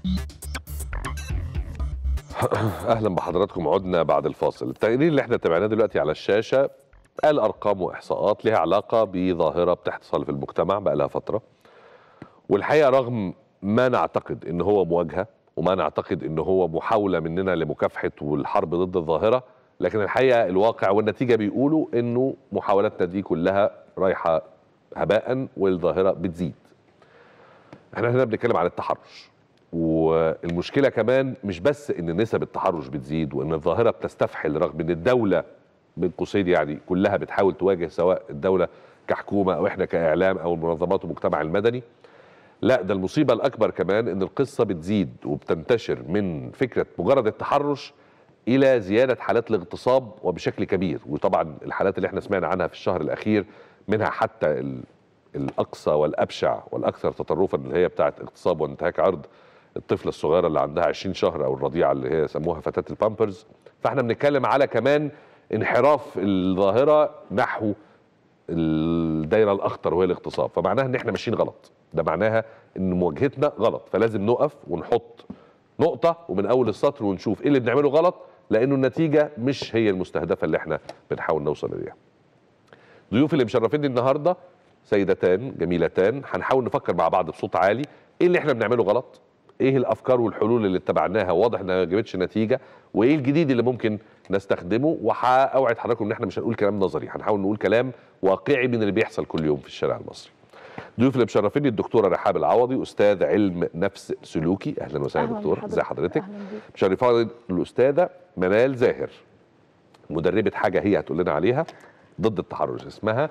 اهلا بحضراتكم عدنا بعد الفاصل التقرير اللي احنا تابعناه دلوقتي على الشاشه قال ارقام واحصاءات لها علاقه بظاهره بتحصل في المجتمع بقى لها فتره والحقيقه رغم ما نعتقد ان هو مواجهه وما نعتقد ان هو محاوله مننا لمكافحه والحرب ضد الظاهره لكن الحقيقه الواقع والنتيجه بيقولوا انه محاولاتنا دي كلها رايحه هباء والظاهره بتزيد احنا هنا بنتكلم عن التحرش والمشكله كمان مش بس ان نسب التحرش بتزيد وان الظاهره بتستفحل رغم ان الدوله بين قوسين يعني كلها بتحاول تواجه سواء الدوله كحكومه او احنا كاعلام او المنظمات والمجتمع المدني لا ده المصيبه الاكبر كمان ان القصه بتزيد وبتنتشر من فكره مجرد التحرش الى زياده حالات الاغتصاب وبشكل كبير وطبعا الحالات اللي احنا سمعنا عنها في الشهر الاخير منها حتى ال الاقصى والابشع والاكثر تطرفا اللي هي بتاعه اغتصاب وانتهاك عرض الطفله الصغيره اللي عندها 20 شهر او الرضيعه اللي هي سموها فتاه البامبرز فاحنا بنتكلم على كمان انحراف الظاهره نحو الدايره الاخطر وهي الاغتصاب فمعناها ان احنا ماشيين غلط ده معناها ان مواجهتنا غلط فلازم نقف ونحط نقطه ومن اول السطر ونشوف ايه اللي بنعمله غلط لانه النتيجه مش هي المستهدفه اللي احنا بنحاول نوصل اليها ضيوفي اللي مشرفيني النهارده سيدتان جميلتان هنحاول نفكر مع بعض بصوت عالي ايه اللي احنا بنعمله غلط ايه الافكار والحلول اللي اتبعناها واضح انها ما جابتش نتيجه وايه الجديد اللي ممكن نستخدمه وهاوعد حضراتكم ان احنا مش هنقول كلام نظري هنحاول نقول كلام واقعي من اللي بيحصل كل يوم في الشارع المصري ضيوف اللي مشرفيني الدكتوره رحاب العوضي استاذ علم نفس سلوكي اهلا وسهلا دكتور ازي حضرتك مشرفاني الاستاذه منال زاهر مدربه حاجه هي هتقول لنا عليها ضد التحرش اسمها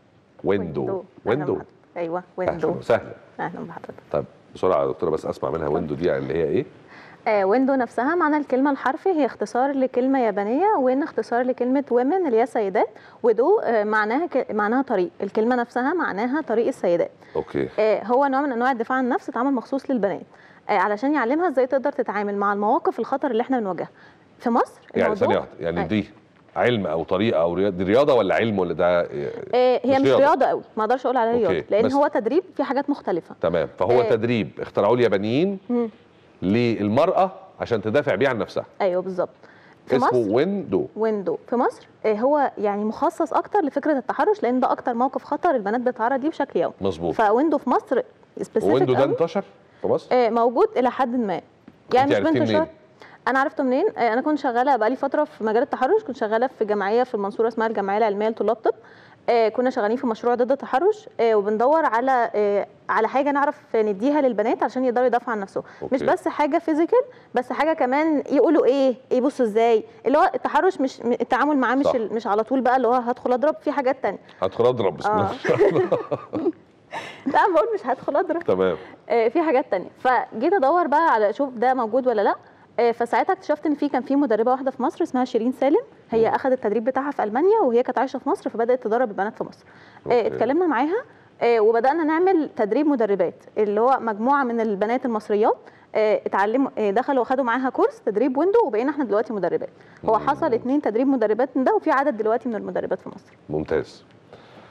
ويندو ويندو ايوه ويندو اهلا وسهلا اهلا بحضرتك طب بسرعه يا دكتوره بس اسمع منها ويندو دي اللي هي ايه آه ويندو نفسها معنى الكلمة الحرفي هي اختصار لكلمة يابانية وين اختصار لكلمة ويمن اللي هي سيدات ودو آه معناها ك... معناها طريق الكلمة نفسها معناها طريق السيدات اوكي آه هو نوع من انواع الدفاع عن النفس اتعمل مخصوص للبنات آه علشان يعلمها ازاي تقدر تتعامل مع المواقف الخطر اللي احنا بنواجهها في مصر يعني ثانيه واحده يعني أيوة. دي علم او طريقه او رياضه دي رياضه ولا علم ولا ده آه هي مش رياضه قوي ما اقدرش اقول عليها أوكي، رياضه لان بس- هو تدريب في حاجات مختلفه تمام فهو آه. تدريب اخترعوه اليابانيين مم. للمراه عشان تدافع بيه عن نفسها ايوه بالظبط في اسمه مصر ويندو ويندو في مصر آه، هو يعني مخصص اكتر لفكره التحرش لان ده اكتر موقف خطر البنات بتتعرض ليه بشكل يومي مظبوط فويندو في مصر ويندو ده سبيسيفيك انتشر في مصر آه، موجود الى حد ما يعني مش عرفتيه بانتشار منين؟ انا عرفته منين آه، انا كنت شغاله بقالي فتره في مجال التحرش كنت شغاله في جمعيه في المنصوره اسمها الجمعيه العلميه لطلاب طب آه، كنا شغالين في مشروع ضد التحرش آه، وبندور على آه، على حاجه نعرف نديها للبنات عشان يقدروا يدافعوا عن نفسهم أوكي. مش بس حاجه فيزيكال بس حاجه كمان يقولوا ايه يبصوا ازاي اللي هو التحرش مش التعامل معاه مش صح. ال- مش على طول بقى اللي هو هدخل اضرب في حاجات تانية هدخل اضرب بسم الله آه. لا أنا بقول مش هدخل اضرب تمام آه، في حاجات تانية فجيت ادور بقى على اشوف ده موجود ولا لا آه، فساعتها اكتشفت ان في كان في مدربه واحده في مصر اسمها شيرين سالم هي اخذت التدريب بتاعها في المانيا وهي كانت عايشه في مصر فبدات تدرب البنات في مصر آه، أوكي. اتكلمنا معاها آه، وبدانا نعمل تدريب مدربات اللي هو مجموعه من البنات المصريات آه، اتعلموا آه، دخلوا وخدوا معاها كورس تدريب ويندو وبقينا احنا دلوقتي مدربات هو مم. حصل اتنين تدريب مدربات من ده وفي عدد دلوقتي من المدربات في مصر ممتاز